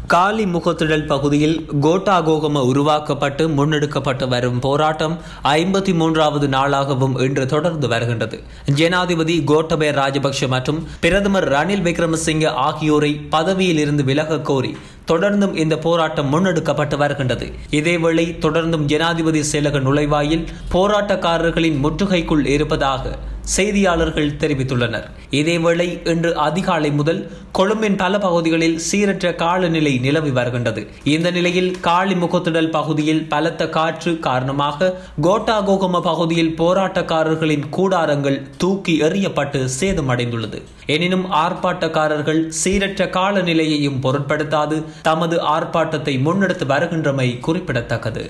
காலி முகத்திடல் பகுதியில் கோட்டாகோகம உருவாக்கப்பட்டு முன்னெடுக்கப்பட்டு வரும் போராட்டம் ஐம்பத்தி மூன்றாவது நாளாகவும் இன்று தொடர்ந்து வருகின்றது ஜனாதிபதி கோட்டபய ராஜபக்ஷ மற்றும் பிரதமர் ரணில் விக்ரமசிங்கே ஆகியோரை பதவியில் இருந்து விலக கோரி தொடர்ந்தும் இந்த போராட்டம் முன்னெடுக்கப்பட்டு வருகின்றது இதேவேளை தொடர்ந்தும் ஜனாதிபதி செயலக நுழைவாயில் போராட்டக்காரர்களின் முற்றுகைக்குள் இருப்பதாக செய்தியாளர்கள் தெரிவித்துள்ளனர் இதேவேளை இன்று அதிகாலை முதல் கொழும்பின் பல பகுதிகளில் சீரற்ற காலநிலை நிலவி வருகின்றது இந்த நிலையில் காளி முகத்திடல் பகுதியில் பலத்த காற்று காரணமாக கோட்டாகோகம பகுதியில் போராட்டக்காரர்களின் கூடாரங்கள் தூக்கி எறியப்பட்டு சேதமடைந்துள்ளது எனினும் ஆர்ப்பாட்டக்காரர்கள் சீரற்ற காலநிலையையும் பொருட்படுத்தாது தமது ஆர்ப்பாட்டத்தை முன்னெடுத்து வருகின்றமை குறிப்பிடத்தக்கது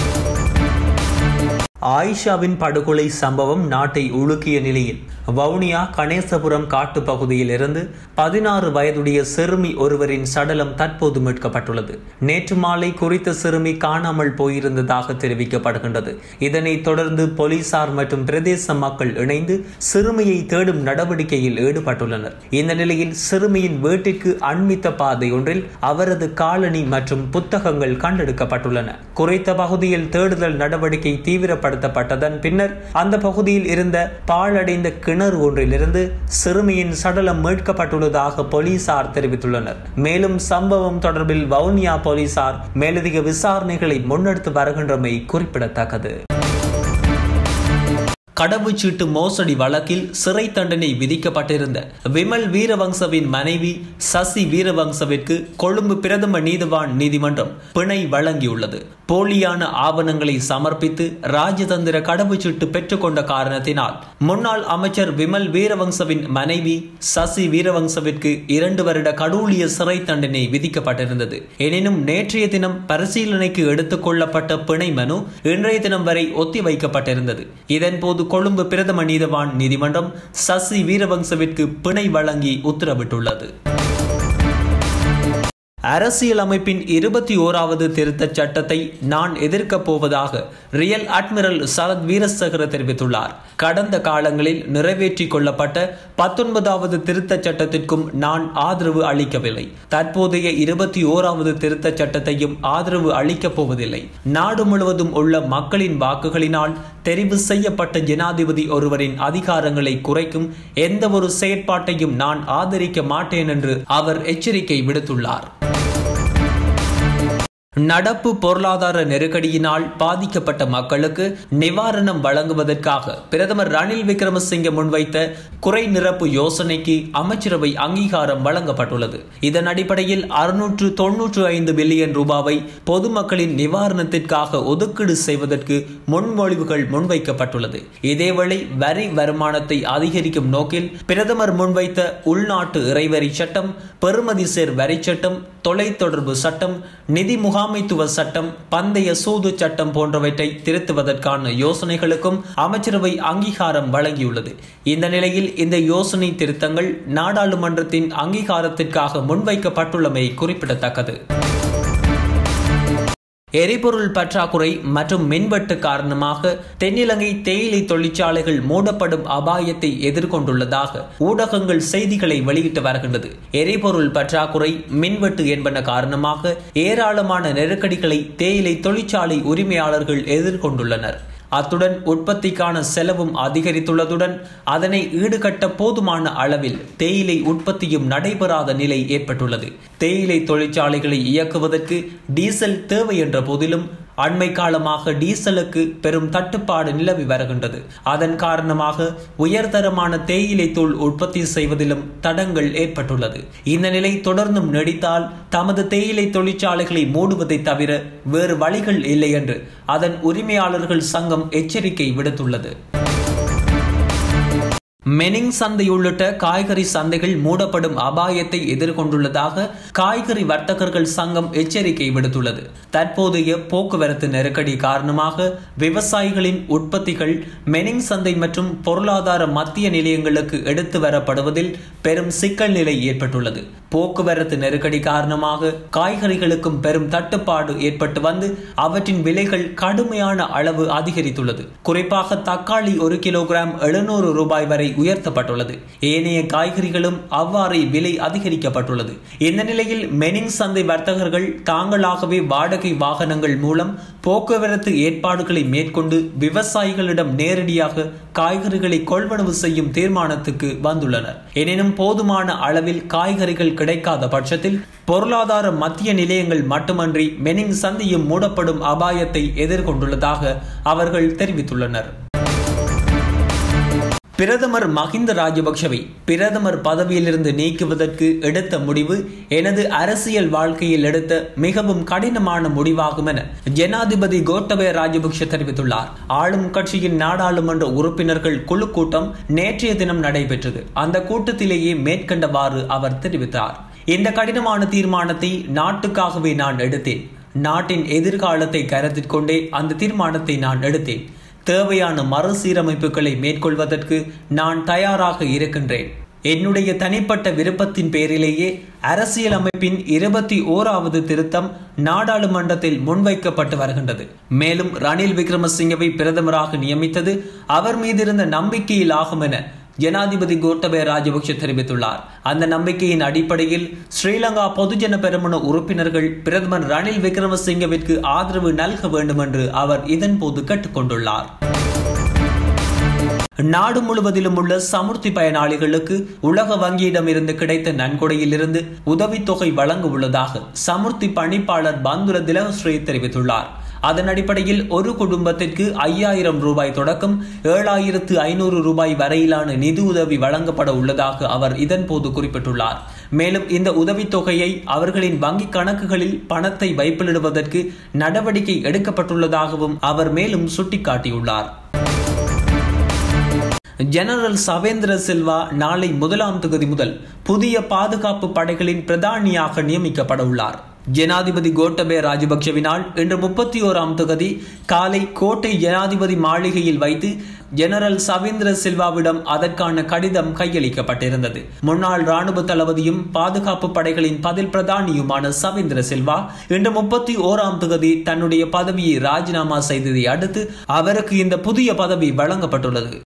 ஆயிஷாவின் படுகொலை சம்பவம் நாட்டை உலுக்கிய நிலையில் வவுனியா கணேசபுரம் காட்டு பகுதியில் இருந்து பதினாறு வயதுடைய சிறுமி ஒருவரின் சடலம் தற்போது மீட்கப்பட்டுள்ளது நேற்று மாலை குறித்த சிறுமி காணாமல் போயிருந்ததாக தெரிவிக்கப்படுகின்றது இதனைத் தொடர்ந்து போலீசார் மற்றும் பிரதேச மக்கள் இணைந்து சிறுமியை தேடும் நடவடிக்கையில் ஈடுபட்டுள்ளனர் இந்த நிலையில் சிறுமியின் வீட்டிற்கு அண்மித்த பாதை ஒன்றில் அவரது காலணி மற்றும் புத்தகங்கள் கண்டெடுக்கப்பட்டுள்ளன குறித்த பகுதியில் தேடுதல் நடவடிக்கை தீவிரப்படுத்தப்பட்டதன் பின்னர் அந்த பகுதியில் இருந்த பாழடைந்த கிணறு ஒன்றிலிருந்து சிறுமியின் சடலம் மீட்கப்பட்டுள்ளதாக போலீசார் தெரிவித்துள்ளனர் மேலும் சம்பவம் தொடர்பில் வவுனியா போலீசார் மேலதிக விசாரணைகளை முன்னெடுத்து வருகின்றமை குறிப்பிடத்தக்கது கடவுச்சீட்டு மோசடி வழக்கில் சிறை தண்டனை விதிக்கப்பட்டிருந்த விமல் வீரவங்சவின் மனைவி சசி வீரவங்சவிற்கு கொழும்பு பிரதம நீதிவான் நீதிமன்றம் பிணை வழங்கியுள்ளது போலியான ஆவணங்களை சமர்ப்பித்து ராஜதந்திர கடவுச்சீட்டு பெற்றுக்கொண்ட காரணத்தினால் முன்னாள் அமைச்சர் விமல் வீரவங்சவின் மனைவி சசி வீரவங்சவிற்கு இரண்டு வருட கடூழிய சிறை தண்டனை விதிக்கப்பட்டிருந்தது எனினும் நேற்றைய தினம் பரிசீலனைக்கு எடுத்துக் கொள்ளப்பட்ட பிணை மனு இன்றைய தினம் வரை ஒத்திவைக்கப்பட்டிருந்தது இதன்போது கொழும்பு பிரதம நீதவான் நீதிமன்றம் சசி வீரவங்சவிற்கு பிணை வழங்கி உத்தரவிட்டுள்ளது அரசியல் அமைப்பின் இருபத்தி ஓராவது திருத்தச் சட்டத்தை நான் எதிர்க்கப் போவதாக ரியல் அட்மிரல் சரத் வீரசேகர தெரிவித்துள்ளார் கடந்த காலங்களில் நிறைவேற்றிக் கொள்ளப்பட்ட பத்தொன்பதாவது திருத்தச் சட்டத்திற்கும் நான் ஆதரவு அளிக்கவில்லை தற்போதைய இருபத்தி ஓராவது திருத்தச் சட்டத்தையும் ஆதரவு அளிக்கப் போவதில்லை நாடு முழுவதும் உள்ள மக்களின் வாக்குகளினால் தெரிவு செய்யப்பட்ட ஜனாதிபதி ஒருவரின் அதிகாரங்களை குறைக்கும் எந்த ஒரு செயற்பாட்டையும் நான் ஆதரிக்க மாட்டேன் என்று அவர் எச்சரிக்கை விடுத்துள்ளார் நடப்பு பொருளாதார நெருக்கடியினால் பாதிக்கப்பட்ட மக்களுக்கு நிவாரணம் வழங்குவதற்காக பிரதமர் ரணில் விக்ரமசிங்கே முன்வைத்த குறை நிரப்பு யோசனைக்கு அமைச்சரவை அங்கீகாரம் வழங்கப்பட்டுள்ளது இதன் அடிப்படையில் அறுநூற்று தொன்னூற்று ஐந்து பில்லியன் ரூபாவை பொதுமக்களின் நிவாரணத்திற்காக ஒதுக்கீடு செய்வதற்கு முன்மொழிவுகள் முன்வைக்கப்பட்டுள்ளது இதேவேளை வரி வருமானத்தை அதிகரிக்கும் நோக்கில் பிரதமர் முன்வைத்த உள்நாட்டு இறைவரி சட்டம் பெறுமதி சேர் வரி சட்டம் தொலைத்தொடர்பு சட்டம் நிதி முகாமைத்துவ சட்டம் பந்தய சூது சட்டம் போன்றவற்றை திருத்துவதற்கான யோசனைகளுக்கும் அமைச்சரவை அங்கீகாரம் வழங்கியுள்ளது இந்த நிலையில் இந்த யோசனை திருத்தங்கள் நாடாளுமன்றத்தின் அங்கீகாரத்திற்காக முன்வைக்கப்பட்டுள்ளமை குறிப்பிடத்தக்கது எரிபொருள் பற்றாக்குறை மற்றும் மின்வெட்டு காரணமாக தென்னிலங்கை தேயிலை தொழிற்சாலைகள் மூடப்படும் அபாயத்தை எதிர்கொண்டுள்ளதாக ஊடகங்கள் செய்திகளை வெளியிட்டு வருகின்றது எரிபொருள் பற்றாக்குறை மின்வெட்டு என்பன காரணமாக ஏராளமான நெருக்கடிகளை தேயிலை தொழிற்சாலை உரிமையாளர்கள் எதிர்கொண்டுள்ளனர் அத்துடன் உற்பத்திக்கான செலவும் அதிகரித்துள்ளதுடன் அதனை ஈடுகட்ட போதுமான அளவில் தேயிலை உற்பத்தியும் நடைபெறாத நிலை ஏற்பட்டுள்ளது தேயிலை தொழிற்சாலைகளை இயக்குவதற்கு டீசல் தேவை என்ற போதிலும் அண்மை காலமாக டீசலுக்கு பெரும் தட்டுப்பாடு நிலவி வருகின்றது அதன் காரணமாக உயர்தரமான தேயிலை தூள் உற்பத்தி செய்வதிலும் தடங்கள் ஏற்பட்டுள்ளது இந்த நிலை தொடர்ந்தும் நீடித்தால் தமது தேயிலை தொழிற்சாலைகளை மூடுவதை தவிர வேறு வழிகள் இல்லை என்று அதன் உரிமையாளர்கள் சங்கம் எச்சரிக்கை விடுத்துள்ளது மெனிங் சந்தை உள்ளிட்ட காய்கறி சந்தைகள் மூடப்படும் அபாயத்தை எதிர்கொண்டுள்ளதாக காய்கறி வர்த்தகர்கள் சங்கம் எச்சரிக்கை விடுத்துள்ளது தற்போதைய போக்குவரத்து நெருக்கடி காரணமாக விவசாயிகளின் உற்பத்திகள் மெனிங் சந்தை மற்றும் பொருளாதார மத்திய நிலையங்களுக்கு எடுத்து வரப்படுவதில் பெரும் சிக்கல் நிலை ஏற்பட்டுள்ளது போக்குவரத்து நெருக்கடி காரணமாக காய்கறிகளுக்கும் பெரும் தட்டுப்பாடு ஏற்பட்டு வந்து அவற்றின் விலைகள் கடுமையான அளவு அதிகரித்துள்ளது குறிப்பாக தக்காளி ஒரு கிலோகிராம் எழுநூறு ரூபாய் வரை உயர்த்தப்பட்டுள்ளது ஏனைய காய்கறிகளும் அவ்வாறே விலை அதிகரிக்கப்பட்டுள்ளது இந்த நிலையில் மெனிங் சந்தை வர்த்தகர்கள் தாங்களாகவே வாடகை வாகனங்கள் மூலம் போக்குவரத்து ஏற்பாடுகளை மேற்கொண்டு விவசாயிகளிடம் நேரடியாக காய்கறிகளை கொள்வனவு செய்யும் தீர்மானத்துக்கு வந்துள்ளனர் எனினும் போதுமான அளவில் காய்கறிகள் கிடைக்காத பட்சத்தில் பொருளாதார மத்திய நிலையங்கள் மட்டுமன்றி மெனிங் சந்தையும் மூடப்படும் அபாயத்தை எதிர்கொண்டுள்ளதாக அவர்கள் தெரிவித்துள்ளனர் பிரதமர் மஹிந்த ராஜபக்சவை பிரதமர் பதவியிலிருந்து நீக்குவதற்கு எடுத்த முடிவு எனது அரசியல் வாழ்க்கையில் எடுத்த மிகவும் கடினமான முடிவாகும் என ஜனாதிபதி கோட்டபய ராஜபக்ஷ தெரிவித்துள்ளார் ஆளும் கட்சியின் நாடாளுமன்ற உறுப்பினர்கள் குழு கூட்டம் நேற்றைய தினம் நடைபெற்றது அந்த கூட்டத்திலேயே மேற்கண்டவாறு அவர் தெரிவித்தார் இந்த கடினமான தீர்மானத்தை நாட்டுக்காகவே நான் எடுத்தேன் நாட்டின் எதிர்காலத்தை கருத்தில் கொண்டே அந்த தீர்மானத்தை நான் எடுத்தேன் தேவையான மறுசீரமைப்புகளை மேற்கொள்வதற்கு நான் தயாராக இருக்கின்றேன் என்னுடைய தனிப்பட்ட விருப்பத்தின் பேரிலேயே அரசியல் அமைப்பின் இருபத்தி ஓராவது திருத்தம் நாடாளுமன்றத்தில் முன்வைக்கப்பட்டு வருகின்றது மேலும் ரணில் விக்ரமசிங்கவை பிரதமராக நியமித்தது அவர் மீதிருந்த நம்பிக்கையில் ஆகும் என ஜனாதிபதி கோட்டபய ராஜபக்ஷ தெரிவித்துள்ளார் அந்த நம்பிக்கையின் அடிப்படையில் ஸ்ரீலங்கா பொதுஜன பெருமன உறுப்பினர்கள் பிரதமர் ரணில் விக்ரமசிங்கவிற்கு ஆதரவு நல்க வேண்டும் என்று அவர் இதன்போது கேட்டுக்கொண்டுள்ளார் நாடு முழுவதிலும் உள்ள சமுர்த்தி பயனாளிகளுக்கு உலக வங்கியிடம் இருந்து கிடைத்த நன்கொடையிலிருந்து உதவித்தொகை வழங்க உள்ளதாக சமுர்த்தி பணிப்பாளர் பந்துல திலகஸ்ரீ தெரிவித்துள்ளார் அதன் அடிப்படையில் ஒரு குடும்பத்திற்கு ஐயாயிரம் ரூபாய் தொடக்கம் ஏழாயிரத்து ஐநூறு ரூபாய் வரையிலான நிதி உதவி வழங்கப்பட உள்ளதாக அவர் இதன்போது குறிப்பிட்டுள்ளார் மேலும் இந்த உதவித்தொகையை அவர்களின் வங்கி கணக்குகளில் பணத்தை வைப்பிலிடுவதற்கு நடவடிக்கை எடுக்கப்பட்டுள்ளதாகவும் அவர் மேலும் சுட்டிக்காட்டியுள்ளார் ஜெனரல் சவேந்திர சில்வா நாளை முதலாம் தொகுதி முதல் புதிய பாதுகாப்பு படைகளின் பிரதானியாக நியமிக்கப்பட உள்ளார் ஜனாதிபதி கோட்டபய ராஜபக்சவினால் இன்று முப்பத்தி ஓராம் தொகுதி காலை கோட்டை ஜனாதிபதி மாளிகையில் வைத்து ஜெனரல் சவேந்திர சில்வாவிடம் அதற்கான கடிதம் கையளிக்கப்பட்டிருந்தது முன்னாள் ராணுவ தளபதியும் பாதுகாப்பு படைகளின் பதில் பிரதானியுமான சவேந்திர சில்வா இன்று முப்பத்தி ஓராம் தொகுதி தன்னுடைய பதவியை ராஜினாமா செய்ததை அடுத்து அவருக்கு இந்த புதிய பதவி வழங்கப்பட்டுள்ளது